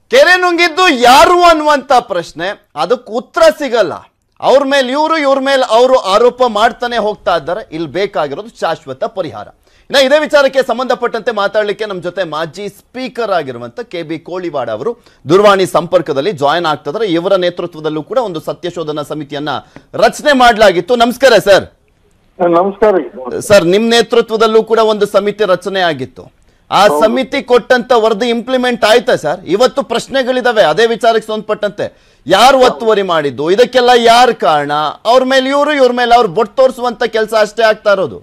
ಕೆರೆ ನುಂಗಿದ್ದು ಯಾರು ಅನ್ನುವಂತ ಪ್ರಶ್ನೆ ಅದಕ್ಕೆ ಉತ್ತರ ಸಿಗಲ್ಲ ಅವ್ರ ಮೇಲೆ ಇವರು ಇವ್ರ ಮೇಲೆ ಅವರು ಆರೋಪ ಮಾಡ್ತಾನೆ ಹೋಗ್ತಾ ಇದ್ದಾರೆ ಇಲ್ಲಿ ಬೇಕಾಗಿರೋದು ಶಾಶ್ವತ ಪರಿಹಾರ ಇನ್ನ ಇದೇ ವಿಚಾರಕ್ಕೆ ಸಂಬಂಧಪಟ್ಟಂತೆ ಮಾತಾಡಲಿಕ್ಕೆ ನಮ್ಮ ಜೊತೆ ಮಾಜಿ ಸ್ಪೀಕರ್ ಆಗಿರುವಂತ ಕೆ ಬಿ ಕೋಳಿವಾಡ ಅವರು ದೂರವಾಣಿ ಸಂಪರ್ಕದಲ್ಲಿ ಜಾಯಿನ್ ಆಗ್ತಿದ್ದಾರೆ ಇವರ ನೇತೃತ್ವದಲ್ಲೂ ಕೂಡ ಒಂದು ಸತ್ಯಶೋಧನಾ ಸಮಿತಿಯನ್ನ ರಚನೆ ಮಾಡಲಾಗಿತ್ತು ನಮಸ್ಕಾರ ಸರ್ ನಮಸ್ಕಾರ ಸರ್ ನಿಮ್ ನೇತೃತ್ವದಲ್ಲೂ ಕೂಡ ಒಂದು ಸಮಿತಿ ರಚನೆ ಆಗಿತ್ತು ಆ ಸಮಿತಿ ಕೊಟ್ಟಂತ ವರದಿ ಇಂಪ್ಲಿಮೆಂಟ್ ಆಯ್ತಾ ಸರ್ ಇವತ್ತು ಪ್ರಶ್ನೆಗಳಿದಾವೆ ಅದೇ ವಿಚಾರಕ್ಕೆ ಸಂಬಂಧಪಟ್ಟಂತೆ ಯಾರು ಒತ್ತುವರಿ ಮಾಡಿದ್ದು ಇದಕ್ಕೆಲ್ಲ ಯಾರು ಕಾರಣ ಅವ್ರ ಮೇಲೆ ಇವರು ಇವ್ರ ಮೇಲೆ ಅವ್ರು ಬೊಟ್ಟು ತೋರಿಸುವಂತ ಕೆಲಸ ಅಷ್ಟೇ ಆಗ್ತಾ ಇರೋದು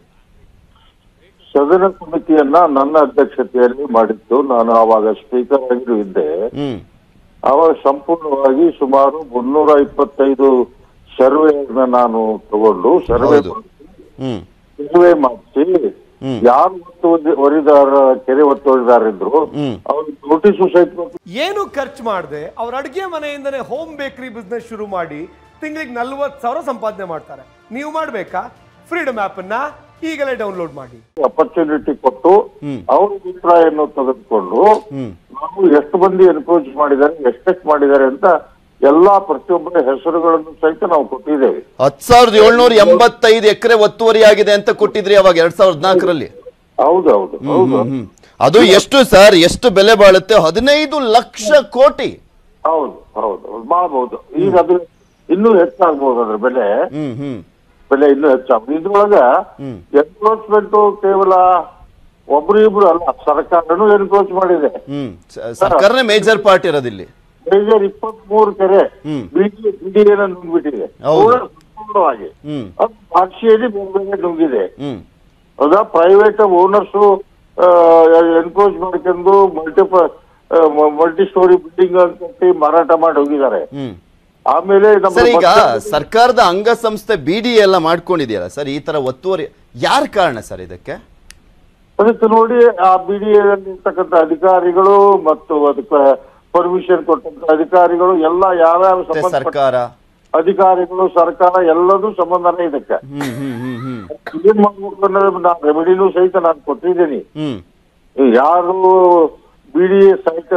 ಸದನ ಸಮಿತಿಯನ್ನ ನನ್ನ ಅಧ್ಯಕ್ಷತೆಯಲ್ಲಿ ಮಾಡಿದ್ದು ನಾನು ಆವಾಗ ಸ್ಪೀಕರ್ ಆಗಿಯೂ ಇದ್ದೆ ಹ್ಮ್ ಆವಾಗ ಸಂಪೂರ್ಣವಾಗಿ ಸುಮಾರು ಮುನ್ನೂರ ಇಪ್ಪತ್ತೈದು ಸರ್ವೆ ನಾನು ತಗೊಂಡು ಸರ್ವೆ ಹೌದು. ಹ್ಮ್ ಸರ್ವೆ ಮಾಡಿಸಿ ಹ್ಮ್. ಯಾರು ಒತ್ತುವರಿದಾರ ಕೆರೆ ಒತ್ತುವರಿದಾರಿದ್ರು ಹ್ಮ್. ಅವ್ರಿಗೆ ನೋಟಿಸು ಸಹಿತ ಕೊಟ್ಟು ಏನು ಖರ್ಚು ಮಾಡದೆ ಅವ್ರ ಅಡುಗೆ ಮನೆಯಿಂದನೇ ಹೋಮ್ ಬೇಕರಿ ಬಿಸ್ನೆಸ್ ಶುರು ಮಾಡಿ ತಿಂಗಳಿಗೆ ನಲ್ವತ್ತು ಸಾವಿರ ಸಂಪಾದನೆ ಮಾಡ್ತಾರೆ ನೀವು ಮಾಡಬೇಕಾ ಫ್ರೀಡಮ್ ಅನ್ನ ಈಗಲೇ ಡೌನ್ಲೋಡ್ ಮಾಡಿ ಅಪರ್ಚುನಿಟಿ ಕೊಟ್ಟು ಹ್ಮ್. ಅವ್ರ ಅಭಿಪ್ರಾಯವನ್ನು ತೆಗೆದುಕೊಂಡು ಹ್ಮ್ ನಾವು ಎಷ್ಟು ಮಂದಿ ಎನ್ಕ್ರೋಚ್ ಮಾಡಿದ್ದಾರೆ ಎಷ್ಟೆಷ್ಟು ಮಾಡಿದ್ದಾರೆ ಅಂತ ಎಲ್ಲಾ ಪ್ರತಿಯೊಬ್ಬರ ಹೆಸರುಗಳನ್ನು ಸಹಿತ ನಾವು ಕೊಟ್ಟಿದ್ದೇವೆ ಹತ್ ಸಾವಿರದ ಏಳ್ನೂರ ಎಂಬತ್ತೈದು ಎಕರೆ ಒತ್ತುವರಿ ಆಗಿದೆ ಅಂತ ಕೊಟ್ಟಿದ್ರಿ ಅವಾಗ ಎರಡ್ ಸಾವಿರದ ನಾಲ್ಕರಲ್ಲಿ ಹೌದೌದು ಹೌದು ಹ್ಮ್ ಅದು ಎಷ್ಟು ಸರ್ ಎಷ್ಟು ಬೆಲೆ ಬಾಳುತ್ತೆ ಹದಿನೈದು ಲಕ್ಷ ಕೋಟಿ ಹೌದು ಹೌದು ಮಾಡಬಹುದು ಈಗ ಅದು ಇನ್ನೂ ಹೆಚ್ಚಾಗ್ಬೋದು ಅದ್ರ ಬೆಲೆ ಹ್ಮ್ ಹ್ಮ್ ಬೆಲೆ ಇನ್ನೂ ಹೆಚ್ಚಾಗ್ಬೋದು ಇದ್ರೊಳಗ ಹ್ಮ್. ಎನ್ಕ್ರೋಚ್ಮೆಂಟ್ ಕೇವಲ ಒಬ್ರು ಇಬ್ರು ಅಲ್ಲ ಸರ್ಕಾರನು ಎನ್ಕ್ರೋಚ್ ಮಾಡಿದೆ ಹ್ಮ್ ಸ- ಸರ್ಕಾರನೇ ಮೇಜರ್ ಪಾರ್ಟ್ ಇರೋದಿಲ್ಲಿ ಮೇಜರ್ ಇಪ್ಪತ್ತ್ ಮೂರು ಕೆರೆ ಹ್ಮ್. ಬಿಡಿ ಬಿಡಿಯನ್ನು ನುಂಗ್ಬಿಟ್ಟಿದೆ ಹೌದು. ಪೂರ ಸಂಪೂರ್ಣವಾಗಿ ಹ್ಮ್ ಅದು ಭಾಷೆಯಲ್ಲಿ ಬೇರೆ ಬೇರೆ ನುಂಗಿದೆ ಹ್ಮ್ ಹೌದಾ ಪ್ರೈವೇಟ್ ಓನರ್ಸು ಎನ್ಕ್ರೋಚ್ ಮಾಡ್ಕೊಂಡು ಮಲ್ಟಿಪ ಮಲ್ಟಿ ಸ್ಟೋರಿ ಬಿಲ್ಡಿಂಗ್ ಅಂತ ಕಟ್ಟಿ ಮಾರಾಟ ಮಾಡಿ ಹೋಗಿದ್ದಾರೆ ಹ್ಮ್ ಆಮೇಲೆ ನಮ್ಮ ಸರ್ ಈಗ ಮತ್ತೆ- ಸರ್ಕಾರದ ಅಂಗಸಂಸ್ಥೆ ಬಿಡಿ ಎಲ್ಲ ಮಾಡ್ಕೊಂಡಿದೆಯಲ್ಲ ಸರ್ ಈ ತರ ಒತ್ತುವರಿ ಯಾರ ಕಾರಣ ಸರ್ ಇದಕ್ಕೆ ಅದಕ್ಕೆ ನೋಡಿ ಆ ಬಿಡಿಎದಲ್ಲಿ ಇರ್ತಕ್ಕಂಥ ಅಧಿಕಾರಿಗಳು ಮತ್ತು ಅದಕ್ಕೆ ಪರ್ಮಿಷನ್ ಕೊಟ್ಟಂತ ಅಧಿಕಾರಿಗಳು ಎಲ್ಲ ಯಾವ್ಯಾವ ಮತ್ತೆ ಸಂಬಂಧಪಟ್ಟ ಸರ್ಕಾರ ಅಧಿಕಾರಿಗಳು ಸರ್ಕಾರ ಎಲ್ಲದೂ ಸಂಬಂಧನೇ ಇದಕ್ಕೆ ಹ್ಮ್ ಹ್ಮ್ ಹ್ಮ್ ಹ್ಮ್ ಏನ್ ಮಾಡ್ಬೇಕು ಅನ್ನೋದು ನಾನು ರೆಮಿಡಿನೂ ಸಹಿತ ನಾನು ಕೊಟ್ಟಿದ್ದೀನಿ ಹ್ಮ್ ಯಾರು ಬಿಡಿ ಸಹಿತ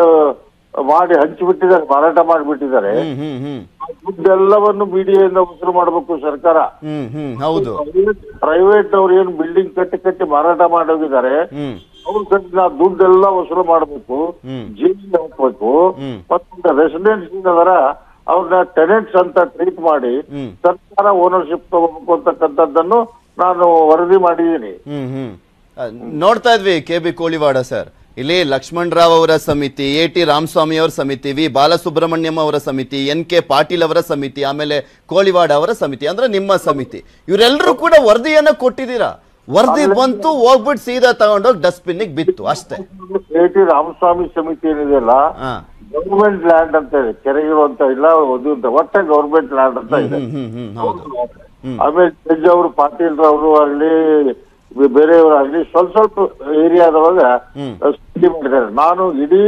ಮಾಡಿ ಹಂಚಿಬಿಟ್ಟಿದ್ದಾರೆ ಮಾರಾಟ ಮಾಡಿಬಿಟ್ಟಿದ್ದಾರೆ ಹ್ಮ್ ಹ್ಮ್ ಹ್ಮ್ ದುಡ್ಡೆಲ್ಲವನ್ನು ಬಿಡಿಎಯಿಂದ ವಸೂಲು ಮಾಡಬೇಕು ಸರ್ಕಾರ ಹ್ಮ್ ಹ್ಮ್ ಹೌದು ಪ್ರೈವೇಟ್ ಅವ್ರು ಏನು ಬಿಲ್ಡಿಂಗ್ ಕಟ್ಟಿ ಕಟ್ಟಿ ಮಾರಾಟ ಮಾಡೋಗಿದ್ದಾರೆ ಹ್ಮ್ ಅವ್ರ ಕಡೆ ನಾವು ದುಡ್ಡೆಲ್ಲ ವಸೂಲು ಮಾಡಬೇಕು ಹ್ಮ್. ಜೈಲಿಗೆ ಹಾಕ್ಬೇಕು ಹ್ಮ್. ಮತ್ತು ರೆಸಿಡೆನ್ಸ್ ಅದರ ಅವ್ರನ್ನ ಟೆನೆಂಟ್ಸ್ ಅಂತ ಟ್ರೀಟ್ ಮಾಡಿ ಹ್ಮ್. ಸರ್ಕಾರ ಓನರ್ಶಿಪ್ ತಗೋಬೇಕು ಅಂತಕ್ಕಂಥದ್ದನ್ನು ನಾನು ವರದಿ ಮಾಡಿದ್ದೀನಿ ಹ್ಮ್ ಹ್ಮ್ ಅಹ್, ನೋಡ್ತಾ ಇದ್ವಿ ಕೆ ಬಿ ಕೋಳಿವಾಡ ಸರ್ ಇಲ್ಲಿ ಲಕ್ಷ್ಮಣ್ ರಾವ್ ಅವರ ಸಮಿತಿ ಎ ಟಿ ರಾಮಸ್ವಾಮಿ ಅವರ ಸಮಿತಿ ವಿ ಬಾಲಸುಬ್ರಹ್ಮಣ್ಯಂ ಅವರ ಸಮಿತಿ ಎನ್ ಕೆ ಪಾಟೀಲ್ ಅವರ ಸಮಿತಿ ಆಮೇಲೆ ಕೋಳಿವಾಡ ಅವರ ಸಮಿತಿ ಅಂದ್ರೆ ನಿಮ್ಮ ಸಮಿತಿ ಇವರೆಲ್ಲರೂ ಕೂಡ ವರದಿಯನ್ನ ಕೊಟ್ಟಿದ್ದೀರಾ ವರದಿ ಬಂತು ಹೋಗ್ಬಿಟ್ಟು ಸೀದಾ ತಗೊಂಡೋಗಿ ಡಸ್ಟ್ಬಿನ್ ಬಿತ್ತು ಅಷ್ಟೇ ಎ ಟಿ ರಾಮಸ್ವಾಮಿ ಸಮಿತಿ ಏನಿದೆಯಲ್ಲ ಹಾ ಗೌರ್ಮೆಂಟ್ ಲ್ಯಾಂಡ್ ಅಂತ ಇದೆ ಕೆರೆಗಳು ಅಂತ ಇಲ್ಲ ಅದು ಅಂತ ಒಟ್ಟೆ ಗೌರ್ಮೆಂಟ್ ಲ್ಯಾಂಡ್ ಅಂತ ಇದೆ ಹ್ಮ್ ಹ್ಮ್ ಹ್ಮ್ ಹೌದು ಆಮೇಲೆ ಜಡ್ಜ್ ಅವರು ಪಾಟೀಲ್ ರವರು ಆಗ್ಲಿ ಬೇರೆಯವರಾಗ್ಲಿ ಸ್ವಲ್ಪ ಸ್ವಲ್ಪ ಏರಿಯಾದೊಳಗ ಹ್ಮ್. ಸ್ಟಡಿ ಮಾಡಿದ್ದಾರೆ ನಾನು ಇಡೀ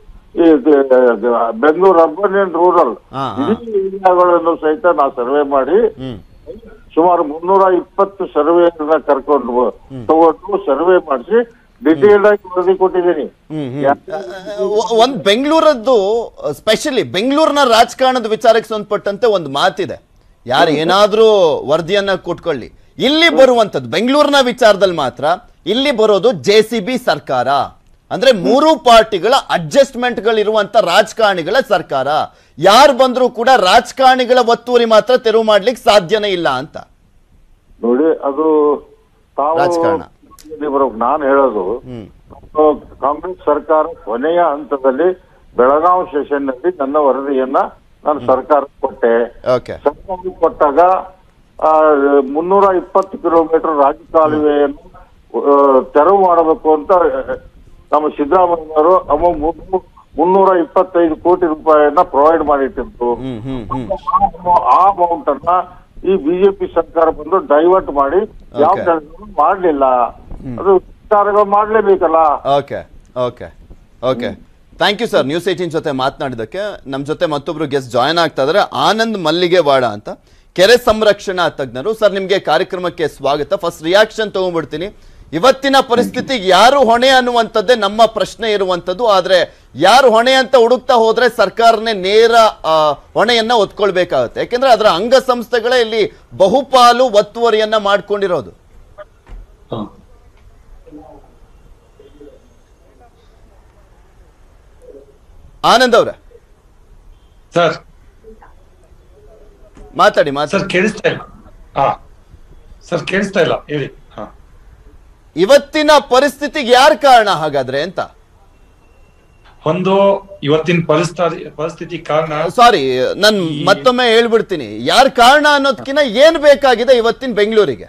ಈ ದ- ಬೆಂಗಳೂರು ಅರ್ಬನ್ ಅಂಡ್ ರೂರಲ್ ಹಾ, ಹಾ. ಇಡೀ ಏರಿಯಾಗಳನ್ನು ಸಹಿತ ನಾ ಸರ್ವೆ ಮಾಡಿ ಹ್ಮ್ ಸುಮಾರು ಮುನ್ನೂರ ಇಪ್ಪತ್ತು ಸರ್ವೆಗಳನ್ನ ಕರ್ಕೊಂಡು ಬ- ತಗೊಂಡು ಸರ್ವೆ ಮಾಡಿಸಿ ಡಿಟೇಲ್ಡ್ ಆಗಿ ವರದಿ ಕೊಟ್ಟಿದ್ದೀನಿ ಹ್ಮ್ ಹ್ಮ್. ಅಹ್, ಒಂದ್ ಬೆಂಗಳೂರದ್ದು ಸ್ಪೆಷಲಿ ಬೆಂಗಳೂರಿನ ರಾಜಕಾರಣದ ವಿಚಾರಕ್ಕೆ ಸಂಬಂಧಪಟ್ಟಂತೆ ಒಂದು ಮಾತಿದೆ ಯಾರು ಏನಾದ್ರೂ ವರದಿಯನ್ನ ಕೊಟ್ಕೊಳ್ಳಿ ಇಲ್ಲಿ ಬರುವಂತದ್ದು ಬೆಂಗಳೂರಿನ ವಿಚಾರದಲ್ಲಿ ಮಾತ್ರ ಇಲ್ಲಿ ಬರೋದು ಜೆ ಸಿ ಬಿ ಸರ್ಕಾರ ಅಂದ್ರೆ ಮೂರು ಪಾರ್ಟಿಗಳ ಅಡ್ಜಸ್ಟ್ಮೆಂಟ್ ಗಳಿರುವಂತ ರಾಜಕಾರಣಿಗಳ ಸರ್ಕಾರ ಯಾರು ಬಂದ್ರೂ ಕೂಡ ರಾಜಕಾರಣಿಗಳ ಒತ್ತುವರಿ ಮಾತ್ರ ತೆರವು ಮಾಡ್ಲಿಕ್ಕೆ ಸಾಧ್ಯನೇ ಇಲ್ಲ ಅಂತ ನೋಡಿ ಅದು ತಾವು ರಾಜಕಾರಣ. ಇಲ್ಲಿ ಬರೋಕ್ ನಾನು ಹೇಳೋದು ಹ್ಮ್ ಕಾಂಗ್ರೆಸ್ ಸರ್ಕಾರ ಕೊನೆಯ ಹಂತದಲ್ಲಿ ಬೆಳಗಾವಿ ಸೆಷನ್ ನಲ್ಲಿ ನನ್ನ ವರದಿಯನ್ನ ನಾನು ಸರ್ಕಾರ ಕೊಟ್ಟೆ ಓಕೆ ಸರ್ಕಾರ ಕೊಟ್ಟಾಗ ಆ, ಮುನ್ನೂರ ಇಪ್ಪತ್ತು ಕಿಲೋಮೀಟರ್ ರಾಜಕಾಲುವೆಯನ್ನು ಆ, ತೆರವು ಮಾಡಬೇಕು ಅಂತ ನಮ್ಮ ಸಿದ್ದರಾಮಯ್ಯವರು ಅವ ಮುನ್ನೂ- ಮುನ್ನೂರ ಇಪ್ಪತ್ತೈದು ಕೋಟಿ ರೂಪಾಯಿಯನ್ನ ಪ್ರೊವೈಡ್ ಮಾಡಿಟ್ಟಿತ್ತು ಹ್ಮ್ ಹ್ಮ್ ಹ್ಮ್ ಆ ಅಮೌಂಟ್ ಅನ್ನ ಈ ಬಿಜೆಪಿ ಸರ್ಕಾರ ಬಂದು ಡೈವರ್ಟ್ ಮಾಡಿ ಯಾವ Okay. ಕೆಲಸನೂ ಮಾಡ್ಲಿಲ್ಲ ಅದು ಸರ್ಕಾರಗಳು ಮಾಡ್ಲೇಬೇಕಲ್ಲ okay okay okay thank you sir news eighteen ಜೊತೆ ಮಾತನಾಡಿದಕ್ಕೆ ನಮ್ಮ ಜೊತೆ ಮತ್ತೊಬ್ರು ಗೆಸ್ಟ್ ಜಾಯ್ನ್ ಆಗ್ತಾ ಇದ್ದಾರೆ ಆನಂದ್ ಮಲ್ಲಿಗೆವಾಡ ಅಂತ ಕೆರೆ ಸಂರಕ್ಷಣಾ ತಜ್ಞರು ಸರ್ ನಿಮಗೆ ಕಾರ್ಯಕ್ರಮಕ್ಕೆ ಸ್ವಾಗತ ಫಸ್ಟ್ ರಿಯಾಕ್ಷನ್ ತಗೊಂಡ್ಬಿಡ್ತೀನಿ ಇವತ್ತಿನ ಪರಿಸ್ಥಿತಿಗೆ ಯಾರು ಹೊಣೆ ಅನ್ನುವಂಥದ್ದೇ ನಮ್ಮ ಪ್ರಶ್ನೆ ಇರುವಂಥದ್ದು ಆದ್ರೆ ಯಾರು ಹೊಣೆ ಅಂತ ಹುಡುಕ್ತಾ ಹೋದ್ರೆ ಸರ್ಕಾರನೇ ನೇರ ಆ, ಹೊಣೆಯನ್ನ ಒತ್ಕೊಳ್ಬೇಕಾಗುತ್ತೆ ಯಾಕೆಂದ್ರೆ ಅದರ ಅಂಗಸಂಸ್ಥೆಗಳೇ ಇಲ್ಲಿ ಬಹುಪಾಲು ಒತ್ತುವರಿಯನ್ನ ಮಾಡ್ಕೊಂಡಿರೋದು ಹ. ಆನಂದ್ ಅವ್ರೆ ಸರ್ ಮಾತಾಡಿ ಸರ್ ಮಾತಾಡಿ ಕೇಳಿಸ್ತಾ ಇಲ್ಲ ಹಾ ಸರ್ ಕೇಳಿಸ್ತಾ ಇಲ್ಲ ಹೇಳಿ ಹಾ ಇವತ್ತಿನ ಪರಿಸ್ಥಿತಿಗೆ ಯಾರು ಕಾರಣ ಹಾಗಾದ್ರೆ ಅಂತ ಒಂದು ಇವತ್ತಿನ ಪರಿಸ್ಥಿತಿ ಪರಿಸ್ಥಿತಿ ಕಾರಣ ಸಾರಿ ನಾನು ಮತ್ತೊಮ್ಮೆ ಹೇಳ್ಬಿಡ್ತೀನಿ ಯಾರು ಕಾರಣ ಅನ್ನೋದಕ್ಕಿಂತ ಏನ್ ಬೇಕಾಗಿದೆ ಇವತ್ತಿನ ಬೆಂಗಳೂರಿಗೆ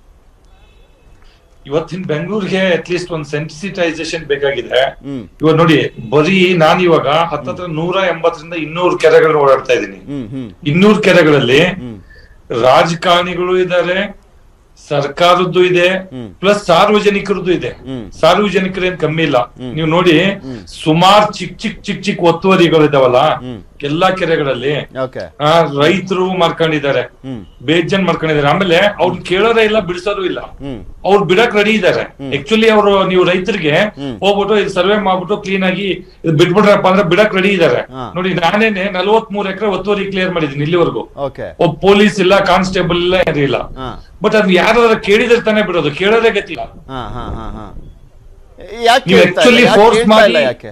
ಇವತ್ತಿನ ಬೆಂಗಳೂರಿಗೆ ಅಟ್ಲೀಸ್ಟ್ ಒಂದು ಸೆನ್ಸಿಟೈಸೇಷನ್ ಬೇಕಾಗಿದೆ ಹ್ಮ್ ಇವಾಗ ನೋಡಿ ಬರೀ ನಾನು ಇವಾಗ ಹತ್ತತ್ರ ನೂರ ಎಂಬತ್ತರಿಂದ ಇನ್ನೂರು ಕೆರೆಗಳು ಓಡಾಡ್ತಾ ಇದ್ದೀನಿ ಹ್ಮ್ ಹ್ಮ್ ಇನ್ನೂರು ಕೆರೆಗಳಲ್ಲಿ ರಾಜಕಾರಣಿಗಳು ಇದ್ದಾರೆ ಸರ್ಕಾರದ್ದು ಇದೆ ಪ್ಲಸ್ ಸಾರ್ವಜನಿಕರದ್ದು ಇದೆ ಸಾರ್ವಜನಿಕರೇನ್ ಕಮ್ಮಿ ಇಲ್ಲ ನೀವು ನೋಡಿ ಸುಮಾರು ಚಿಕ್ ಚಿಕ್ ಚಿಕ್ ಚಿಕ್ ಒತ್ತುವರಿಗಳು ಇದಾವಲ್ಲ ಎಲ್ಲಾ ಕೆರೆಗಳಲ್ಲಿ ಓಕೆ ಆ ರೈತರು ಮಾಡ್ಕೊಂಡಿದ್ದಾರೆ ಬೇಜನ್ ಮಾಡ್ಕೊಂಡಿದ್ದಾರೆ ಆಮೇಲೆ ಅವ್ರನ್ನ ಕೇಳೋದೇ ಇಲ್ಲ ಬಿಡಿಸೋದು ಇಲ್ಲ ಅವ್ರು ಬಿಡಕ್ ರೆಡಿ ಇದ್ದಾರೆ ಆಕ್ಚುಲಿ ಅವರು ನೀವು ರೈತರಿಗೆ ಹೋಗ್ಬಿಟ್ಟು ಇದು ಸರ್ವೆ ಮಾಡ್ಬಿಟ್ಟು ಕ್ಲೀನ್ ಆಗಿ ಇದು ಬಿಟ್ಬಿಟ್ರಪ್ಪ ಅಂದ್ರೆ ಬಿಡಕ್ ರೆಡಿ ಇದ್ದಾರೆ ಹಾ. ನೋಡಿ ನಾನೇನೆ ನಲ್ವತ್ ಮೂರ್ ಎಕರೆ ಒತ್ತುವರಿ ಕ್ಲಿಯರ್ ಮಾಡಿದೀನಿ ಇಲ್ಲಿವರೆಗೂ ಓಕೆ ಒಬ್ಬ ಪೊಲೀಸ್ ಇಲ್ಲ ಕಾನ್ಸ್ಟೇಬಲ್ ಇಲ್ಲ ಯಾರು ಇಲ್ಲ ಹಾ ಬಟ್ ಅದ್ ಯಾರಾದ್ರೂ ಕೇಳಿದ್ರೆ ತಾನೇ ಬಿಡೋದು ಕೇಳೋದೇ ಗತಿಲ್ಲ ಹಾ ಹಾ ಹಾ ಹಾ ಯಾಕೆ ನೀವು ಕೇಳ್ತಾ actually ಇಲ್ಲ? ಯಾಕೆ force ಕೇಳ್ತಾ ಇಲ್ಲ ಮಾಡಿ- ಯಾಕೆ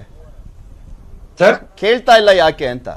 ಸರ್ ಕೇಳ್ತಾ ಇಲ್ಲ ಯಾಕೆ ಅಂತ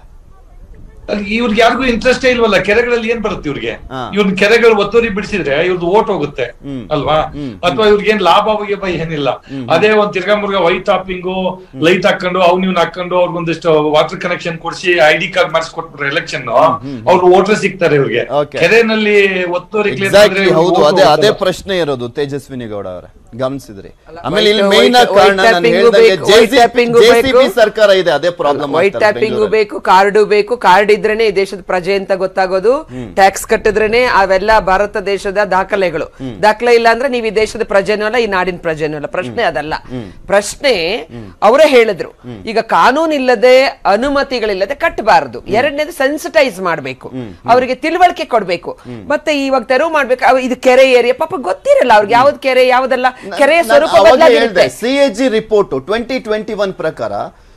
ಇವ್ರಿಗೆ ಯಾರಿಗೂ ಇಂಟ್ರೆಸ್ಟ್ ಇಲ್ವಲ್ಲ ಕೆರೆಗಳಲ್ಲಿ ಏನ್ ಬರುತ್ತೆ ಇವ್ರಿಗೆ ಹಾ. ಇವ್ರ ಕೆರೆಗಳು ಒತ್ತುವರಿ ಬಿಡಿಸಿದ್ರೆ ಇವ್ರದ್ದು ಓಟ್ ಹೋಗುತ್ತೆ ಹ್ಮ್. ಅಲ್ವಾ ಅಥವಾ ಇವ್ರಿಗೆ ಏನ್ ಲಾಭ ಬೈ ಏನಿಲ್ಲ ಅದೇ ಒಂದ್ ತಿರ್ಗಾ ಮುರ್ಗ ವೈಟ್ ಟಾಪಿಂಗು ಲೈಟ್ ಹಾಕೊಂಡು ಅವ್ನ ಇವ್ನ ಹಾಕೊಂಡು ಅವ್ರಿಗೊಂದಿಷ್ಟು ವಾಟರ್ ಕನೆಕ್ಷನ್ ಕೊಡ್ಸಿ ಐ ಡಿ ಕಾರ್ಡ್ ಮಾಡಿಸ್ಕೊಟ್ಬಿಟ್ರೆ ಎಲೆಕ್ಷನ್ ಅವ್ರು ವೋಟರ್ ಸಿಗ್ತಾರೆ ಇವ್ರಿಗೆ Okay. ಕೆರೆನಲ್ಲಿ ಒತ್ತುವರಿ clear ಎಕ್ಸಾಕ್ಟ್ಲಿ ಮಾಡಿದ್ರೆ ಹೌದು vote ಅದೇ ಅದೇ ಹೋಗುತ್ತಲ್ಲ. ಪ್ರಶ್ನೆ ಇರೋದು ತೇಜಸ್ವಿನಿ ಗೌಡ ಅವರೇ ಗಮನಿಸಿದ್ರಿ ಅಲ್ಲ, ಆಮೇಲೆ ಇಲ್ಲಿ white- ಮೇನ್ white- ಕಾರಣ white ನಾನು tapping ಹೇಳ್ದಂಗೆ ಬೇಕು, white tapping ಜೆಸಿಬಿ ಬೇಕು. ಸರ್ಕಾರ ಇದೆ ಅದೇ ಪ್ರಾಬ್ಲಮ್ ವೈಟ್ ಟ್ಯಾಪಿಂಗು ಬೇಕು ಕಾರ್ಡು ಬೇಕು ಕಾರ್ಡ್ ಇದ್ರೇನೆ ಈ ದೇಶದ ಪ್ರಜೆ ಅಂತ ಗೊತ್ತಾಗೋದು ಟ್ಯಾಕ್ಸ್ ಕಟ್ಟಿದ್ರೇನೆ ಅವೆಲ್ಲ ಭಾರತ ದೇಶದ ದಾಖಲೆಗಳು ದಾಖಲೆ ಇಲ್ಲ ಅಂದ್ರೆ ನೀವು ಈ ದೇಶದ ಪ್ರಜೆನೂ ಅಲ್ಲ ಈ ನಾಡಿನ ಪ್ರಜೆನೂ ಅಲ್ಲ ಪ್ರಶ್ನೆ ಅದಲ್ಲ ಪ್ರಶ್ನೆ ಅವರೇ ಹೇಳಿದ್ರು ಈಗ ಕಾನೂನು ಇಲ್ಲದೆ ಅನುಮತಿಗಳಿಲ್ಲದೆ ಕಟ್ಟಬಾರದು ಎರಡನೇದು ಸೆನ್ಸಿಟೈಸ್ ಮಾಡ್ಬೇಕು ಅವರಿಗೆ ತಿಳುವಳಿಕೆ ಕೊಡ್ಬೇಕು ಮತ್ತೆ ಇವಾಗ ತೆರವು ಮಾಡ್ಬೇಕು ಅವ್- ಇದು ಕೆರೆ ಏರಿಯಾ ಪಾಪ ಗೊತ್ತಿರಲ್ಲ ಅವ್ರಿಗೆ ಯಾವ್ದು ಕೆರೆ ಯಾವ್ದಲ್ಲ ಕೆರೆಯ ಸ್ವರೂಪ ಬದಲಾಗಿರುತ್ತೆ C A G report twenty twenty one ಪ್ರಕಾರ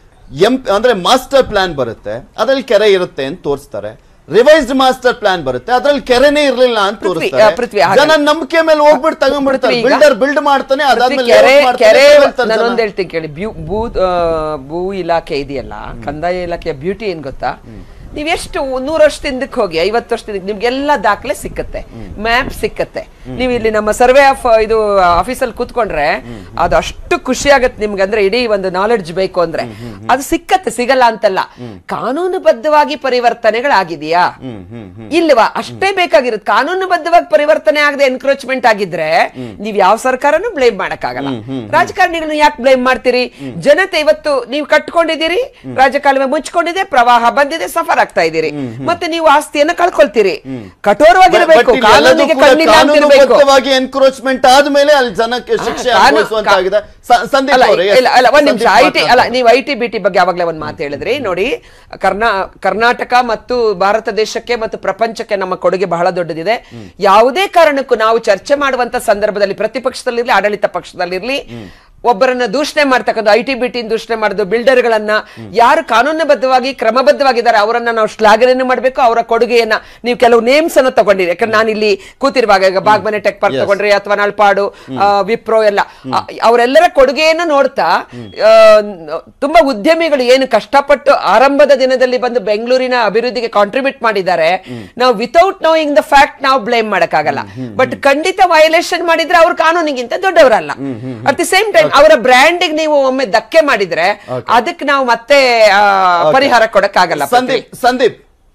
ಎಂ ಅಂದ್ರೆ ಮಾಸ್ಟರ್ ಪ್ಲಾನ್ ಬರುತ್ತೆ ಅದ್ರಲ್ಲಿ ಕೆರೆ ಇರುತ್ತೆ ಅಂತ ತೋರಿಸ್ತಾರೆ ರಿವೈಸ್ಡ್ ಮಾಸ್ಟರ್ ಪ್ಲಾನ್ ಬರುತ್ತೆ ಅದ್ರಲ್ಲಿ ಕೆರೆನೇ ಇರ್ಲಿಲ್ಲ ಅಂತ ಪೃಥ್ವಿ, ತೋರಿಸ್ತಾರೆ ಆ, ಪೃಥ್ವಿ, ಹಾಗೆ. ಜನ ನಂಬಿಕೆ ಮೇಲೆ ಹೋಗ್ಬಿಟ್ಟು ತಗೊಂಡ್ಬಿಡ್ತಾರೆ ಪೃಥ್ವಿ, ಈಗ- ಬಿಲ್ಡರ್ ಬಿಲ್ಡ್ ಮಾಡ್ತಾನೆ ಅದಾದ್ಮೇಲೆ ಕೆರೆ layout ಮಾಡ್ತಾನೆ, ಕೆರೆ ಹೇಳ್ತಾರೆ ಜನ. ನಾನೊಂದ್ ಹೇಳ್ತೀನಿ ಕೇಳಿ ಬ್ಯೂ- ಭೂ ಆ, ಭೂ ಇಲಾಖೆ ಇದೆಯಲ್ಲ ಕಂದಾಯ ಇಲಾಖೆಯ ಬ್ಯೂಟಿ ಏನ್ ಗೊತ್ತಾ ನೀವ್ ಎಷ್ಟು ನೂರು ವರ್ಷದ ಹಿಂದಕ್ಕೆ ಹೋಗಿ ಐವತ್ತು ವರ್ಷದ ಹಿಂದಕ್ಕೆ ನಿಮ್ಗೆಲ್ಲ ದಾಖಲೆ ಸಿಕ್ಕತ್ತೆ ಮ್ಯಾಪ್ ಸಿಕ್ಕತ್ತೆ ನೀವು ಇಲ್ಲಿ ನಮ್ಮ ಸರ್ವೆ ಆಫ್ ಇದು ಆಫೀಸಲ್ಲಿ ಕೂತ್ಕೊಂಡ್ರೆ ಅದು ಅಷ್ಟು ಖುಷಿ ಆಗತ್ತೆ ನಿಮ್ಗೆ ಅಂದ್ರೆ ಇಡೀ ಒಂದು ನಾಲೆಡ್ಜ್ ಬೇಕು ಅಂದ್ರೆ ಅದು ಸಿಕ್ಕತ್ತೆ ಸಿಗಲ್ಲ ಅಂತಲ್ಲ ಕಾನೂನುಬದ್ಧವಾಗಿ ಪರಿವರ್ತನೆಗಳಾಗಿದೆಯಾ ಇಲ್ವಾ ಅಷ್ಟೇ ಬೇಕಾಗಿರುತ್ತೆ ಕಾನೂನುಬದ್ಧವಾಗಿ ಪರಿವರ್ತನೆ ಆಗದೆ ಎನ್ಕ್ರೋಚ್ಮೆಂಟ್ ಆಗಿದ್ರೆ ನೀವ್ ಯಾವ ಸರ್ಕಾರನು ಬ್ಲೇಮ್ ಮಾಡಕ್ಕಾಗಲ್ಲ ರಾಜಕಾರಣಿಗಳನ್ನ ಯಾಕೆ ಬ್ಲೇಮ್ ಮಾಡ್ತೀರಿ ಜನತೆ ಇವತ್ತು ನೀವು ಕಟ್ಕೊಂಡಿದ್ದೀರಿ ರಾಜಕಾಲುವೆ ಮುಚ್ಕೊಂಡಿದೆ ಪ್ರವಾಹ ಬಂದಿದೆ ಸಫರ್ ಆಗ್ತಾ ಇದ್ದೀರಿ ಮತ್ತೆ ನೀವು ಆಸ್ತಿಯನ್ನ ಕಳ್ಕೊಳ್ತೀರಿ ಕಠೋರವಾಗಿರ್ಬೇಕು But ಇಲ್ಲಿ ಎಲ್ಲದೂ ಕಾನೂನಿಗೆ ಕೂಡ ಕಣ್ಣಿಲ್ಲ ಅಂತಿರ್ಬೇಕು ಕಾನೂನುಬದ್ಧವಾಗಿ ಎನ್ಕ್ರೋಚ್ಮೆಂಟ್ ಆದ್ಮೇಲೆ ಅಲ್ಲಿ ಜನಕ್ಕೆ ಶಿಕ್ಷೆ ಕಾನೂ- ಅನುಭವಿಸುವಂತಾಗಿದೆ ಸ- ಸಂದೀಪ್ ಅಲ್ಲ, ಅವರೇ, yes. ಇಲ್ಲ, ಅಲ್ಲ, ಒಂದ್ ನಿಮಿಷ ಸಂದೀಪ್ ಐ ಟಿ ಅಲ್ಲ ಮಾತಾಡ್ತಾರೆ. ನೀವು ಐ ಟಿ ಬಿ ಟಿ ಬಗ್ಗೆ ಯಾವಾಗಲೇ ಒಂದು ಮಾತು ಹೇಳಿದ್ರಿ ನೋಡಿ ಕರ್ನಾ ಕರ್ನಾಟಕ ಮತ್ತು ಭಾರತ ದೇಶಕ್ಕೆ ಮತ್ತು ಪ್ರಪಂಚಕ್ಕೆ ನಮ್ಮ ಕೊಡುಗೆ ಬಹಳ ದೊಡ್ಡದಿದೆ ಯಾವುದೇ ಕಾರಣಕ್ಕೂ ನಾವು ಚರ್ಚೆ ಮಾಡುವಂತ ಸಂದರ್ಭದಲ್ಲಿ ಪ್ರತಿಪಕ್ಷದಲ್ಲಿರ್ಲಿ ಆಡಳಿತ ಪಕ್ಷದಲ್ಲಿರ್ಲಿ ಒಬ್ಬರನ್ನ ದೂಷಣೆ ಮಾಡ್ತಕ್ಕಂಥ ಐ ಟಿ ಬಿ ಟಿ ದೂಷಣೆ ಮಾಡೋದು ಬಿಲ್ಡರ್ಗಳನ್ನ ಯಾರು ಕಾನೂನುಬದ್ಧವಾಗಿ ಕ್ರಮಬದ್ಧವಾಗಿದ್ದಾರೆ ಅವರನ್ನ ನಾವು ಶ್ಲಾಘನೆಯನ್ನು ಮಾಡಬೇಕು ಅವರ ಕೊಡುಗೆಯನ್ನ ನೀವು ಕೆಲವು ನೇಮ್ಸ್ ಅನ್ನು ತಗೊಂಡಿರಿ ಯಾಕಂದ್ರೆ ನಾನು ಇಲ್ಲಿ ಕೂತಿರುವಾಗ ಈಗ ಬಾಗ್ಮನೆ ಟೆಕ್ ಪಾರ್ಕ್ Yes. ತಗೊಂಡ್ರಿ ಅಥವಾ ನಳ್ಪಾಡು ಆ, ವಿಪ್ರೋ ಎಲ್ಲ ಆ, ಅವರೆಲ್ಲರ ಕೊಡುಗೆಯನ್ನು ನೋಡ್ತಾ ಆ, ನ- ತುಂಬಾ ಉದ್ಯಮಿಗಳು ಏನು ಕಷ್ಟಪಟ್ಟು ಆರಂಭದ ದಿನದಲ್ಲಿ ಬಂದು ಬೆಂಗಳೂರಿನ ಅಭಿವೃದ್ಧಿಗೆ ಕಾಂಟ್ರಿಬ್ಯೂಟ್ ಮಾಡಿದ್ದಾರೆ ನಾವು ವಿತೌಟ್ ನೋಯಿಂಗ್ ದ ಫ್ಯಾಕ್ಟ್ ನಾವು ಬ್ಲೇಮ್ ಮಾಡಕ್ಕಾಗಲ್ಲ ಬಟ್ ಖಂಡಿತ ವಯಲೇಷನ್ ಮಾಡಿದ್ರೆ ಅವ್ರು ಕಾನೂನಿಗಿಂತ ದೊಡ್ಡವರಲ್ಲ ಅಟ್ ದಿ ಸೇಮ್ ಟೈಮ್ ಅವರ ಬ್ರ್ಯಾಂಡಿಗೆ ನೀವು ಒಮ್ಮೆ ಧಕ್ಕೆ ಮಾಡಿದ್ರೆ ಅದಕ್ಕೆ ನಾವು ಮತ್ತೆ ಆ, ಪರಿಹಾರ ಕೊಡಕ್ಕಾಗಲ್ಲ ಸಂದೀಪ್ ಸಂದೀಪ್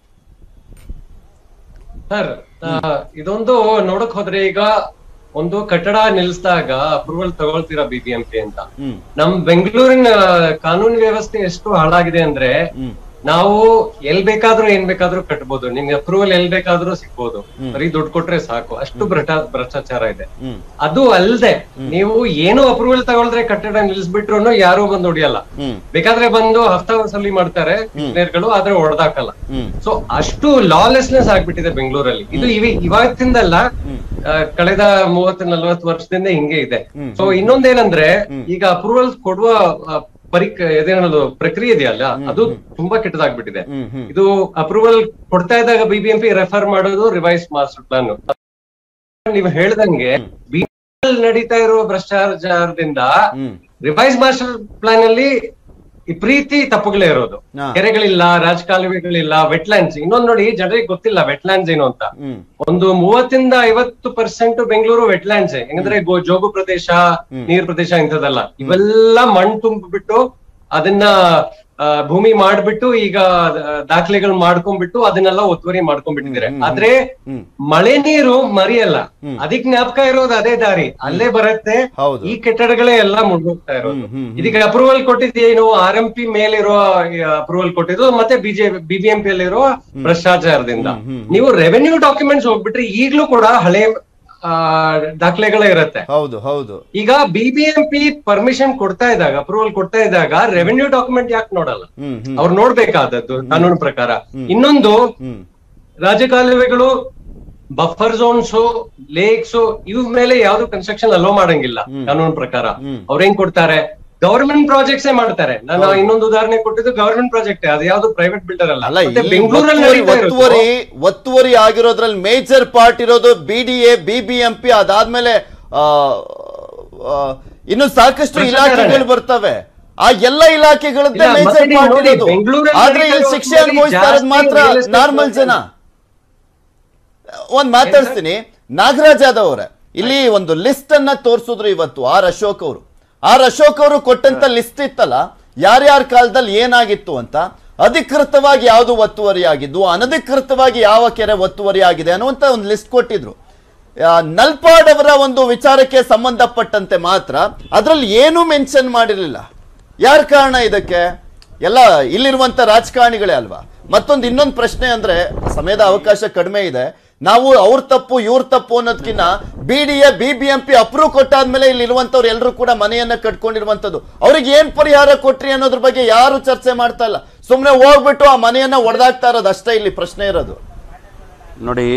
ಸರ್ ಆ, ಇದೊಂದು ನೋಡಕ್ ಹೋದ್ರೆ ಈಗ ಒಂದು ಕಟ್ಟಡ ನಿಲ್ಲಿಸಿದಾಗ ಅಪ್ರೂವಲ್ ತಗೊಳ್ತೀರಾ ಬಿಬಿಎಂಪಿ ಅಂತ ನಮ್ ಬೆಂಗಳೂರಿನ ಕಾನೂನು ವ್ಯವಸ್ಥೆ ಎಷ್ಟು ಹಾಳಾಗಿದೆ ಅಂದ್ರೆ ನಾವು ಎಲ್ ಬೇಕಾದ್ರೂ ಏನ್ ಬೇಕಾದ್ರೂ ಕಟ್ಬೋದು ನಿಮ್ಗೆ ಅಪ್ರೂವಲ್ ಎಲ್ ಬೇಕಾದ್ರೂ ಸಿಗ್ಬೋದು ಬರೀ ದುಡ್ಡು ಕೊಟ್ರೆ ಸಾಕು ಅಷ್ಟು ಭ್ರಟ ಭ್ರಷ್ಟಾಚಾರ ಇದೆ ಅದು ಅಲ್ದೆ ನೀವು ಏನು ಅಪ್ರೂವಲ್ ತಗೊಳ್ದ್ರೆ ಕಟ್ಟಡ ನಿಲ್ಸ್ಬಿಟ್ರು ಯಾರು ಬಂದು ಹೊಡಿಯಲ್ಲ ಬೇಕಾದ್ರೆ ಬಂದು ಹಫ್ತಾ ವಸೂಲಿ ಮಾಡ್ತಾರೆ ಇಂಜಿನಿಯರ್ಗಳು ಆದ್ರೆ ಹೊಡೆದಾಕಲ್ಲ ಸೊ ಅಷ್ಟು ಲಾಲೆಸ್ನೆಸ್ ಆಗ್ಬಿಟ್ಟಿದೆ ಬೆಂಗಳೂರಲ್ಲಿ ಇದು ಇವ ಇವತ್ತಿಂದಲ್ಲ ಆ, ಕಳೆದ ಮೂವತ್ತು ನಲ್ವತ್ತು ವರ್ಷದಿಂದ ಹಿಂಗೆ ಇದೆ ಸೊ ಇನ್ನೊಂದೇನಂದ್ರೆ ಈಗ ಅಪ್ರೂವಲ್ ಕೊಡುವ ಆ, ಪರಿಕ್ ಇದೇನದು ಪ್ರಕ್ರಿಯೆ ಇದೆಯಲ್ಲ ಅದು ತುಂಬಾ ಕೆಟ್ಟದಾಗ್ಬಿಟ್ಟಿದೆ ಇದು ಅಪ್ರೂವಲ್ ಕೊಡ್ತಾ ಇದ್ದಾಗ ಬಿಬಿಎಂಪಿ ರೆಫರ್ ಮಾಡೋದು ರಿವೈಸ್ ಮಾಸ್ಟರ್ ಪ್ಲಾನ್ ನೀವು ಹೇಳ್ದಂಗೆ BBMP ನಡೀತಾ ಇರುವ ಭ್ರಷ್ಟಾಚಾರದಿಂದ ರಿವೈಸ್ ಮಾಸ್ಟರ್ ಪ್ಲಾನ್ ಅಲ್ಲಿ ವಿಪರೀತಿ ತಪ್ಪುಗಳೇ ಇರೋದು ಹಾ. ಕೆರೆಗಳಿಲ್ಲ ರಾಜಕಾಲುವೆಗಳಿಲ್ಲ ವೆಟ್ಲ್ಯಾಂಡ್ಸ್ ಇನ್ನೊಂದ್ ನೋಡಿ ಜನರಿಗೆ ಗೊತ್ತಿಲ್ಲ ವೆಟ್ಲ್ಯಾಂಡ್ಸ್ ಏನು ಅಂತ ಒಂದು ಮೂವತ್ತಿಂದ ಐವತ್ತು ಪರ್ಸೆಂಟ್ ಬೆಂಗಳೂರು ವೆಟ್ಲ್ಯಾಂಡ್ಸ್ ಹೆಂಗಂದ್ರೆ ಗೋ- ಜೋಗು ಪ್ರದೇಶ ನೀರ್ ಪ್ರದೇಶ ಇಂಥದ್ದಲ್ಲ ಇವೆಲ್ಲ ಮಣ್ಣು ತುಂಬಿಬಿಟ್ಟು ಅದನ್ನ ಆ, ಭೂಮಿ ಮಾಡ್ಬಿಟ್ಟು ಈಗ ಆ, ದಾಖಲೆಗಳು ಮಾಡ್ಕೊಂಡ್ಬಿಟ್ಟು ಅದನ್ನೆಲ್ಲ ಒತ್ತುವರಿ ಮಾಡ್ಕೊಂಡ್ಬಿಟ್ಟಿದ್ದಾರೆ ಆದ್ರೆ ಮಳೆ ನೀರು ಮರಿಯಲ್ಲ ಅದಕ್ ಜ್ಞಾಪಕ ಇರೋದು ಅದೇ ದಾರಿ ಅಲ್ಲೇ ಬರುತ್ತೆ ಹೌದು. ಈ ಕಟ್ಟಡಗಳೇ ಎಲ್ಲ ಮುಳುಗೋಗ್ತಾ ಇರೋದು ಇದಕ್ಕೆ ಅಪ್ರೂವಲ್ ಕೊಟ್ಟಿದ್ದೇನು ಆರ್ ಎಂ ಪಿ ಮೇಲಿರೋ ಅಪ್ರೂವಲ್ ಕೊಟ್ಟಿದ್ದು ಮತ್ತೆ ಬಿಜೆ ಬಿಬಿಎಂಪಿ ಅಲ್ಲಿರೋ ಭ್ರಷ್ಟಾಚಾರದಿಂದ ನೀವು ರೆವೆನ್ಯೂ ಡಾಕ್ಯುಮೆಂಟ್ಸ್ ಹೋಗ್ಬಿಟ್ರೆ ಈಗ್ಲೂ ಕೂಡ ಹಳೆ ಆ, ದಾಖಲೆಗಳೇ ಇರುತ್ತೆ ಹೌದು ಹೌದು ಈಗ ಬಿಬಿಎಂಪಿ ಪರ್ಮಿಷನ್ ಕೊಡ್ತಾ ಇದ್ದಾಗ ಅಪ್ರೂವಲ್ ಕೊಡ್ತಾ ಇದ್ದಾಗ ರೆವೆನ್ಯೂ ಡಾಕ್ಯುಮೆಂಟ್ ಯಾಕೆ ನೋಡಲ್ಲ ಹ್ಮ್ ಹ್ಮ್ ಅವ್ರು ನೋಡ್ಬೇಕಾದದ್ದು ಕಾನೂನು ಪ್ರಕಾರ ಇನ್ನೊಂದು ಹ್ಮ್ ರಾಜಕಾಲುವೆಗಳು ಬಫರ್ ಝೋನ್ಸ್ ಲೇಕ್ಸ್ ಇವ್ ಮೇಲೆ ಯಾವ್ದು ಕನ್ಸ್ಟ್ರಕ್ಷನ್ ಅಲೋ ಮಾಡಂಗಿಲ್ಲ ಕಾನೂನು ಪ್ರಕಾರ ಅವ್ರೇನ್ ಕೊಡ್ತಾರೆ ಗವರ್ಮೆಂಟ್ ಪ್ರಾಜೆಕ್ಟ್ಸ್ ಮಾಡ್ತಾರೆ ನಾನು ಇನ್ನೊಂದು ಉದಾಹರಣೆ ಕೊಟ್ಟಿದ್ದು ಗವರ್ಮೆಂಟ್ ಪ್ರಾಜೆಕ್ಟ್ ಅದು ಯಾವ್ದು ಪ್ರೈವೇಟ್ ಬಿಲ್ಡರ್ ಅಲ್ಲ ಅಲ್ಲ ಮತ್ತೆ ಇಲ್ಲಿ ಬೆಂಗಳೂರಲ್ಲಿ ಒತ್ತುವರಿ ನಡೀತಾ ಇರೋದು- ಒತ್ತುವರಿ ಒತ್ತುವರಿ ಆಗಿರೋದ್ರಲ್ಲಿ ಮೇಜರ್ ಪಾರ್ಟ್ ಇರೋದು B D A B B M P ಅದಾದ್ಮೇಲೆ ಆ, ಆ, ಇನ್ನು ಸಾಕಷ್ಟು ಭ್ರಷ್ಟಾಚಾರ. ಇಲಾಖೆಗಳು ಬರ್ತವೆ ಆ ಎಲ್ಲ ಇಲಾಖೆಗಳದ್ದೇ ಇಲ್ಲ, ಮತ್ತೆ ಮೇಜರ್ ನೀವು ಪಾರ್ಟ್ ನೋಡಿ, ಇರೋದು ಬೆಂಗಳೂರಲ್ಲಿ ಆದ್ರೆ ಇಲ್ಲಿ ನಡೀತಾ ಶಿಕ್ಷೆ ಇರೋದ್ರಲ್ಲಿ ಅನುಭವಿಸ್ತಾ ಇರೋದು ಜಾಸ್ತಿ ಮಾತ್ರ real estate ನಾರ್ಮಲ್ ಜನ ಒಂದ್ ಮಾತಾಡ್ತೀನಿ ನಾಗರಾಜ್ ಯಾದವ್ ಅವರೇ ಇಲ್ಲಿ ಒಂದು ಲಿಸ್ಟ್ ಅನ್ನ ತೋರಿಸಿದ್ರು ಇವತ್ತು ಆರ್ ಅಶೋಕ್ ಅವರು ಆರ್ ಅಶೋಕ್ ಅವರು ಕೊಟ್ಟಂತ ಲಿಸ್ಟ್ ಇತ್ತಲ್ಲ ಯಾರ್ಯಾರ ಕಾಲದಲ್ಲಿ ಏನಾಗಿತ್ತು ಅಂತ ಅಧಿಕೃತವಾಗಿ ಯಾವುದು ಒತ್ತುವರಿ ಆಗಿದ್ದು ಅನಧಿಕೃತವಾಗಿ ಯಾವ ಕೆರೆ ಒತ್ತುವರಿ ಆಗಿದೆ ಅನ್ನುವಂತ ಒಂದು ಲಿಸ್ಟ್ ಕೊಟ್ಟಿದ್ರು ಆ, ನಲ್ಪಾಡ್ ಅವರ ಒಂದು ವಿಚಾರಕ್ಕೆ ಸಂಬಂಧಪಟ್ಟಂತೆ ಮಾತ್ರ ಅದರಲ್ಲಿ ಏನೂ ಮೆನ್ಷನ್ ಮಾಡಿರಲಿಲ್ಲ ಯಾರ ಕಾರಣ ಇದಕ್ಕೆ ಎಲ್ಲ ಇಲ್ಲಿರುವಂತ ರಾಜಕಾರಣಿಗಳೇ ಅಲ್ವಾ ಮತ್ತೊಂದು ಇನ್ನೊಂದು ಪ್ರಶ್ನೆ ಅಂದ್ರೆ ಸಮಯದ ಅವಕಾಶ ಕಡಿಮೆ ಇದೆ ನಾವು ಅವ್ರ ತಪ್ಪು ಇವ್ರ ತಪ್ಪು ಅನ್ನೋದಕ್ಕಿಂತ B D A B B M P approve ಕೊಟ್ಟಾದ್ಮೇಲೆ ಇಲ್ಲಿ ಇರುವಂತವ್ರು ಎಲ್ಲರೂ ಕೂಡ ಮನೆಯನ್ನ ಕಟ್ಕೊಂಡಿರುವಂತದ್ದು ಅವ್ರಿಗೆ ಏನ್ ಪರಿಹಾರ ಕೊಟ್ರಿ ಅನ್ನೋದ್ರ ಬಗ್ಗೆ ಯಾರು ಚರ್ಚೆ ಮಾಡ್ತಾ ಇಲ್ಲ ಸುಮ್ನೆ ಹೋಗ್ಬಿಟ್ಟು ಆ ಮನೆಯನ್ನ ಒಡೆದಾಕ್ತಾ ಇರೋದು ಅಷ್ಟೇ ಇಲ್ಲಿ ಪ್ರಶ್ನೆ ಇರೋದು ನೋಡಿ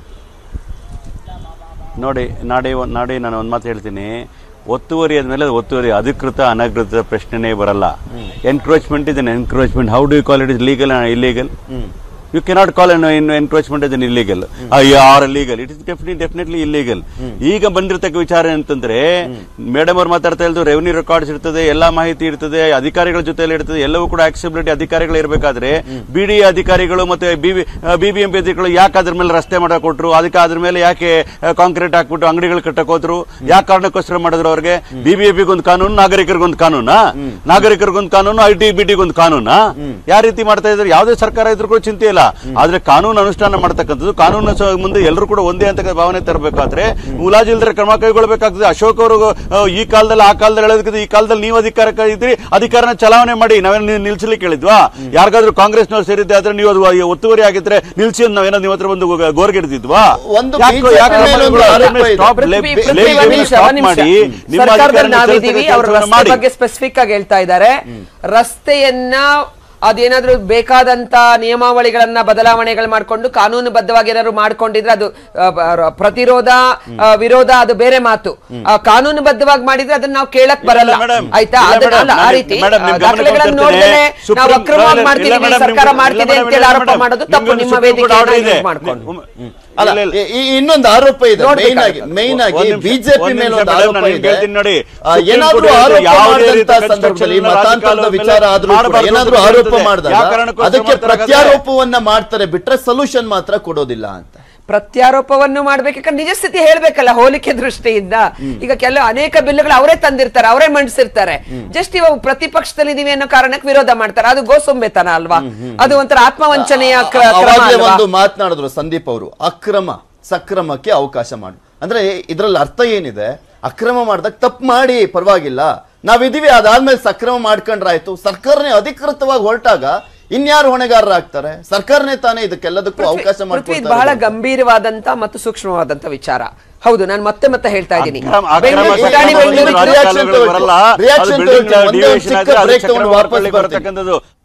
ನೋಡಿ ನಾಡಿ ಒಂದ್- ನಾಡಿ ನಾನು ಒಂದು ಮಾತು ಹೇಳ್ತೀನಿ ಒತ್ತುವರಿ ಆದ್ಮೇಲೆ ಅದು ಒತ್ತುವರಿ ಅಧಿಕೃತ ಅನಧಿಕೃತ ಪ್ರಶ್ನೆನೇ ಬರಲ್ಲ encroachment is encroachment how do you call it is legal illegal you cannot call in encroachment is illegal or legal it is definite definitely illegal ಈಗ ಬಂದಿರತಕ್ಕ ವಿಚಾರ ಅಂತಂದ್ರೆ ಮೇಡಮ್ ಅವ್ರು ಮಾತಾಡ್ತಾ ಇದ್ದು ರೆವೆನ್ಯೂ ರೆಕಾರ್ಡ್ಸ್ ಇರ್ತದೆ ಎಲ್ಲಾ ಮಾಹಿತಿ ಇರ್ತದೆ ಅಧಿಕಾರಿಗಳ ಜೊತೆಲಿ ಇರ್ತದೆ ಎಲ್ಲವೂ ಕೂಡ ಆಕ್ಸಿಬಿಲಿಟಿ ಅಧಿಕಾರಿಗಳು ಇರಬೇಕಾದ್ರೆ ಬಿಡಿ ಅಧಿಕಾರಿಗಳು ಮತ್ತೆ ಬಿಬಿಎಂಪಿ ಅಧಿಕಾರಿಗಳು ಯಾಕೆ ಅದ್ರ ಮೇಲೆ ರಸ್ತೆ ಮಾಡಕ್ ಕೊಟ್ರು ಅದಕ್ಕೆ ಅದ್ರ ಮೇಲೆ ಯಾಕೆ ಕಾಂಕ್ರೀಟ್ ಹಾಕ್ಬಿಟ್ಟು ಅಂಗಡಿಗಳು ಕಟ್ಟಕ್ ಹೋದ್ರು ಯಾಕೆ ಕಾರಣಕ್ಕೋಸ್ಕರ ಮಾಡಿದ್ರು ಅವ್ರಿಗೆ ಬಿಬಿಎಂಪಿಗೊಂದು ಕಾನೂನು ನಾಗರಿಕರಿಗೊಂದು ಕಾನೂನಾ ನಾಗರಿಕರಿಗೊಂದು ಕಾನೂನು ಐ ಟಿ ಬಿಟಿಗೊಂದು ಕಾನೂನಾ ಯಾವ ರೀತಿ ಮಾಡ್ತಾ ಇದ್ರು ಯಾವುದೇ ಸರ್ಕಾರ ಇದ್ರೂ ಕೂಡ ಚಿಂತೆ ಇಲ್ಲ ಆದ್ರೆ ಕಾನೂನು ಅನುಷ್ಠಾನ ಮಾಡ್ತಕ್ಕಂಥದ್ದು ಕಾನೂನು ಸ- ಮುಂದೆ ಎಲ್ಲರೂ ಕೂಡ ಒಂದೇ ಅಂತ ಭಾವನೆ ತರಬೇಕಾದ್ರೆ ಮುಲಾಜ್ ಇಲ್ದ್ರೆ ಕ್ರಮ ಕೈಗೊಳ್ಳಬೇಕಾಗ್ತದೆ ಅಶೋಕ್ ಅವರು ಆ, ಈ ಕಾಲದಲ್ಲಿ ಆ ಕಾಲದಲ್ಲಿ ಹೇಳೋದಕ್ಕಿಂತ ಈ ಕಾಲದಲ್ಲಿ ನೀವು ಅಧಿಕಾರಕ್ಕೆ ಇದ್ರಿ ಅಧಿಕಾರನ ಚಲಾವಣೆ ಮಾಡಿ ನಾವೇನು ನೀವು ನಿಲ್ಸಲಿಕ್ಕೆ ಹೇಳಿದ್ವಾ ಯಾರಿಗಾದ್ರೂ ಕಾಂಗ್ರೆಸ್ನವ್ರು ಸೇರಿದ್ದೆ ಆದ್ರೆ ನೀವು ಅದು ಒತ್ತುವರಿ ಆಗಿದ್ರೆ ನಿಲ್ಸಿ ಅಂತ ನಾವೇನೋ ನಿಮ್ಮ ಹತ್ರ ಒಂದು ಗೋರ್ಗಿಡ್ದಿದ್ವಾ ಒಂದು ಯಾಕೆ- BJP ಯಾಕೆ ಮೇಲೆ ಒಂದು ಅದನ್ನ ಆರೋಪ ಇದೆ. stop- ಪೃಥ್ವಿ- lay- ಪೃಥ್ವಿ, lay- ಒಂದ್ lay- ನಿಮಿಷ, stop ಒಂದ್ ನಿಮಿಷ. ಮಾಡಿ ನಿಮ್ಮ ಸರ್ಕಾರದಲ್ಲಿ ಅಧಿಕಾರನ ನಾವಿದ್ದೀವಿ ಅವ್ರ ಕೆಲಸವನ್ನ ರಸ್ತೆ ಮಾಡಿ ಬಗ್ಗೆ ಸ್ಪೆಸಿಫಿಕ್ ಆಗಿ ಹೇಳ್ತಾ ಇದ್ದಾರೆ ರಸ್ತೆಯನ್ನ ಅದೇನಾದ್ರೂ ಬೇಕಾದಂತ ನಿಯಮಾವಳಿಗಳನ್ನ ಬದಲಾವಣೆಗಳು ಮಾಡ್ಕೊಂಡು ಕಾನೂನುಬದ್ಧವಾಗಿ ಏನಾದ್ರು ಮಾಡ್ಕೊಂಡಿದ್ರೆ ಅದು ಆ, ಬ- ಪ್ರತಿರೋಧ ಆ, ವಿರೋಧ ಅದು ಬೇರೆ ಮಾತು ಆ, ಕಾನೂನುಬದ್ಧವಾಗಿ ಮಾಡಿದ್ರೆ ಅದನ್ನ ನಾವು ಕೇಳಕ್ ಬರಲ್ಲ ಇಲ್ಲ ಮೇಡಮ್. ಆಯ್ತಾ ಇಲ್ಲ ಅದನ್ನ ಮೇಡಮ್. ಅಲ್ಲ ಆ ನಾನು- ರೀತಿ ಮೇಡಮ್, ನಿಮ್ ಆ, ಗಮನಕ್ಕೆ ದಾಖಲೆಗಳನ್ನ ತರ್ತೇನೆ. ನೋಡ್ದೇನೆ ನಾವು ಸುಪ್ರೀಂ- ಅಕ್ರಮವಾಗಿ ಇಲ್ಲ, ಮಾಡ್ತಿದೀವಿ ಇಲ್ಲ ಮೇಡಮ್, ಸರ್ಕಾರ ನಿಮ್ಗೆ- ಮಾಡ್ತಿದೆ ಇಲ್ಲ ಅಂತೇಳಿ ಮೇಡಮ್, ಆರೋಪ ಮೇಡಮ್, ಮಾಡೋದು ನಿಮ್ಗೆ ತಪ್ಪು ಒಂದು ನಿಮ್ಮ ಸುಪ್ರೀಂ ಕೋರ್ಟ್ ಆರ್ಡರ್ ಇದೆ. ವೇದಿಕೆ ಮಾಡ್ಕೊಂಡು ಹ್ಮ್. ಅಲ್ಲ ಇಲ್ಲ, ಇಲ್ಲ. ಈ- ಈ- ಇನ್ನೊಂದು ಆರೋಪ ಇದೆ ಮೇಯ್ನ್ ಆಗಿ ನೋಡ್ಬೇಕಾಗುತ್ತೆ. ಮೇಯ್ನ್ ಆಗಿ ಒಂದ್ ನಿಮಿಷ, ಬಿಜೆಪಿ ಒಂದ್ ಮೇಲೆ ನಿಮಿಷ ಒಂದು ಮೇಡಮ್, ಆರೋಪ ನಾನು ನಿಮ್ಗೆ ಇದೆ ಹೇಳ್ತೀನಿ ನೋಡಿ. ಆ, ಸುಪ್ರೀಂ ಏನಾದ್ರೂ ಕೋರ್ಟ್ ಆರೋಪ ಯಾವುದೇ ರೀತಿ ಮಾಡಿದಂತ ಸಂದರ್ಭದಲ್ಲಿ ಕನ್ಸ್ಟ್ರಕ್ಷನ್ ಮತಾಂತರದ ರಾಜಕಾಲುವೆ ವಿಚಾರ ಆದ್ರೂ ಕೂಡ ಮಾಡಬಾರ್ದು ಏನಾದ್ರೂ ಅಂತ ಆರೋಪ ಬರ್ತದೆ. ಮಾಡಿದಾಗ ಯಾವ ಕಾರಣಕ್ಕೋಸ್ಕರ ಅದಕ್ಕೆ ಮಾಡ್ತಾರೆ ಹಾಗಾದ್ರೆ? ಪ್ರತ್ಯಾರೋಪವನ್ನ ಮಾಡ್ತಾರೆ ಬಿಟ್ರೆ ಸೊಲ್ಯೂಷನ್ ಮಾತ್ರ ಕೊಡೋದಿಲ್ಲ ಅಂತ ಪ್ರತ್ಯಾರೋಪವನ್ನು ಮಾಡ್ಬೇಕು ಯಾಕಂದ್ರೆ ನಿಜ ಸ್ಥಿತಿ ಹೇಳ್ಬೇಕಲ್ಲ ಹೋಲಿಕೆ ದೃಷ್ಟಿಯಿಂದ ಈಗ ಕೆಲವು ಅನೇಕ ಬಿಲ್ಗಳು ಅವರೇ ತಂದಿರ್ತಾರೆ ಅವರೇ ಮಂಡಿಸಿರ್ತಾರೆ ಜಸ್ಟ್ ಇವಾಗ ಪ್ರತಿಪಕ್ಷದಲ್ಲಿ ಇದೀವಿ ಅನ್ನೋ ಕಾರಣಕ್ಕೆ ವಿರೋಧ ಮಾಡ್ತಾರೆ ಅದು ಗೋಸೊಂಬೆತನ ಅಲ್ವಾ ಅದು ಒಂಥರ ಆತ್ಮವಂಚನೆಯ ಕ್ರ- ಕ್ರಮ ಅವಾಗಲೇ ಅಲ್ವಾ? ಒಂದು ಮಾತನಾಡಿದ್ರು ಸಂದೀಪ್ ಅವರು ಅಕ್ರಮ ಸಕ್ರಮಕ್ಕೆ ಅವಕಾಶ ಮಾಡು ಅಂದ್ರೆ ಇದ್ರಲ್ಲಿ ಅರ್ಥ ಏನಿದೆ ಅಕ್ರಮ ಮಾಡ್ದಾಗ ತಪ್ಪು ಮಾಡಿ ಪರವಾಗಿಲ್ಲ ನಾವಿದೀವಿ ಅದಾದ್ಮೇಲೆ ಸಕ್ರಮ ಮಾಡ್ಕೊಂಡ್ರಾಯ್ತು ಸರ್ಕಾರನೇ ಅಧಿಕೃತವಾಗಿ ಹೊರಟಾಗ ಇನ್ಯಾರು ಹೊಣೆಗಾರರಾಗ್ತಾರೆ ಸರ್ಕಾರನೇ ತಾನೇ ಇದಕ್ಕೆಲ್ಲದಕ್ಕೂ ಪೃಥ್ವಿ- ಅವಕಾಶ ಪೃಥ್ವಿ ಇದು ಮಾಡ್ಕೊಡ್ತಾ ಬಹಳ ಇರೋದು. ಗಂಭೀರವಾದಂತ ಮತ್ತು ಸೂಕ್ಷ್ಮವಾದಂತ ವಿಚಾರ ಹೌದು ನಾನು ಮತ್ತೆ ಮತ್ತೆ ಹೇಳ್ತಾ ಇದ್ದೀನಿ ಅಕ್ರಮ- ಅಕ್ರಮ ಬೆಂಗಳೂರು ಸಂಬಂಧ ಪುಟಾಣಿ ಬಂದಿರೋ ಬೆಂಗಳೂರು reaction ರಾಜಕಾಲುವೆ ತಗೊಳ್ಳಿ. ಬರಲ್ಲ. reaction ಅದು ತಗೊಳ್ಳಿ. building ಒಂದೇ deviation ಒಂದು ಚಿಕ್ಕ ಆದ್ರೆ ಅದು break ಚಕ್ರ ತಗೊಂಡು ವಾಪಸ್ ಮಾರ್ಕೊಳ್ಳಿಕ್ಕೆ ಬರ್ತೀನಿ. ಬರ್ತಕ್ಕಂಥದ್ದು